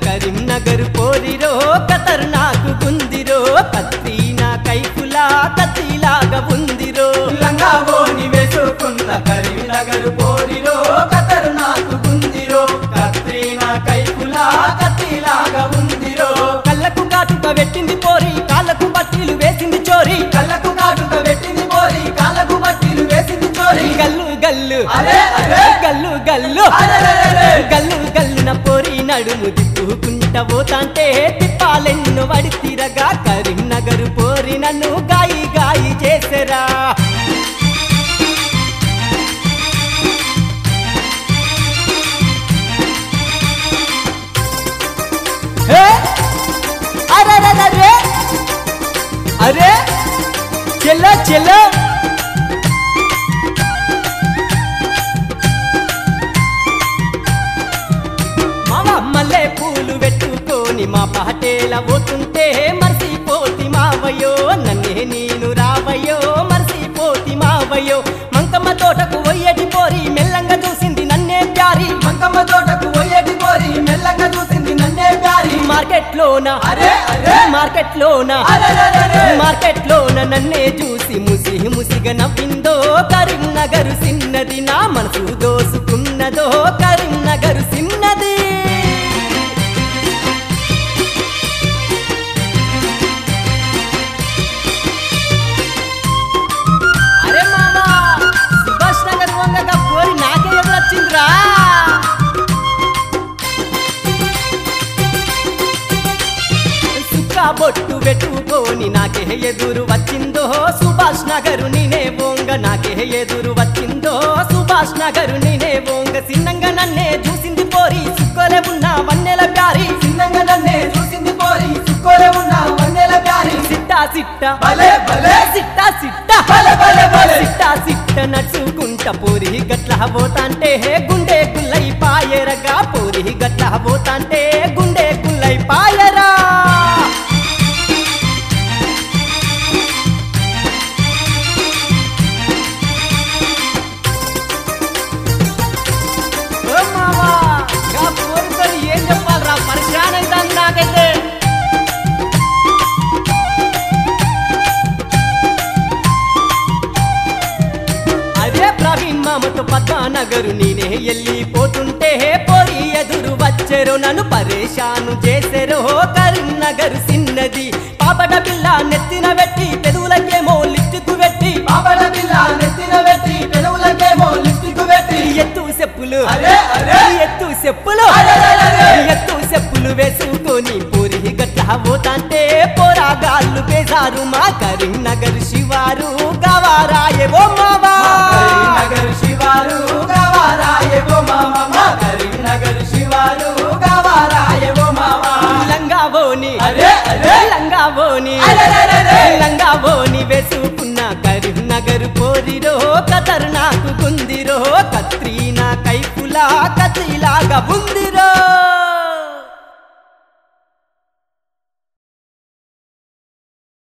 Karimnagar పోరిరో Qatar నాకు గుందిరో కత్రీనా కైకులా కత్తిలాగా ఉందిరో లంగావోని వేసుకున్న కరీంనగర్ పోరిరో కతరు నాకు గుందిరో కత్రీనా కైకులా కత్తిలాగా ఉందిరో కళ్ళకు కాటుక పెట్టింది పోరి కాళ్ళకు బట్టీలు వేసింది చోరి కళ్ళకు కాటుక పెట్టింది పోరి కాళ్ళకు మట్టిలు వేసింది చోరి గల్లు గల్లు అరే, అరే. గల్లు గల్లు అరెరెరెరె. గల్లు గల్లున పోరి నడుము తిప్పుకుంట పోతాంటే తిప్పాలెన్ను వడి తిరగా కరీంనగర్ పోరి నన్ను గాయి గాయి చేసరా హే అరే అరే చెల్ల చెల్ల మామ మల్లె పూలు పెట్టుకొని మా పహటేల పోతుంటే మర్చిపోతి మావయ్యో నన్నే నేను రావయ్యో మర్చిపోతి మావయ్యో మంకమ్మ తోటకు పోయేటి పోరి మెల్లంగా చూసింది నన్నే ప్యారి మంకమ్మ తోటకు పోయేటి పోరి మెల్లగా చూసింది నన్నే ప్యారి మార్కెట్ లోన అరే, అరే. మార్కెట్ లోన అరెరెరెరె. మార్కెట్ లోన నన్నే చూసి ముసి ముసిగా నవ్విందో కరీంనగర్ సిన్నది నా మనసు దోసుకున్నదో కరీంనగర్ సిన్నది అరే మామా సుభాష్ నగర్ వంగగా పోరి నాకే ఎదురొచ్చిందిరా సుక్క బొట్టు పెట్టుకొని నాకే ఎదురు వచ్చిందో సుభాష్ నగరు నేనే బొంగ నాకే ఎదురు వచ్చిందో సుభాష్ నగరు నేనే బొంగ చిన్నంగా నన్నే చూసింది పోరి సుక్కలే ఉన్న వన్నెల ప్యారి చిన్నంగా నన్నే చూసింది పోరి సుక్కోలే ఉన్న వన్నెల ప్యారి సిట్టా సిట్ట భలే భలే సిట్టా సిట్ట భలే భలే భలే సిట్టా సిట్ట నడుచుకుంట పోరి గట్ల పోతాంటే గుండె గుల్లై పాయరగా పోరి గట్ల పోతాంటే గుండె గుల్లై పాయరా ఓ మావా, గా పోరుతో ఏం చెప్పాలరా పరిశాన్ అవుతాను నాకైతే అదే ప్రవీణ్ మామతో పద్మానగరు నేనే వెళ్ళిపోతుంటే పోరి ఎదురు వచ్చెరు నన్ను పరేషాను చేసెరు కరీంనగర్ సిన్నది పాపట పిల్ల నెత్తిన పెట్టి పెదవులకేమో లిప్టిక్ పెట్టి పాపల పిల్ల నెత్తిన పెట్టి పెదవులకేమో లిప్స్టిక్ పెట్టి ఎత్తు చెప్పులు అరే, అరే. ఎత్తు చెప్పులు అరెరెరెరె. ఎత్తు చెప్పులు వేసుకొని పూరి గట్ల పోతాంటే పోరాగాళ్ళు బేజారు మా కరీంనగర్ శివారు గవారాయే ఓ మావా కరీంనగర్ శివారు గవారాయేవో మామ మా కరీంనగర్ శివారు గవారాయేవో మామ లంగావోని అరే అరే లంగావోని అరెరెరెరె. లంగావోని వేసుకున్న కరీంనగర్ పోరిరో కతర్ నాకు గుందిరో కత్రీనా కైపులా కత్తిలాగా ఉందిరో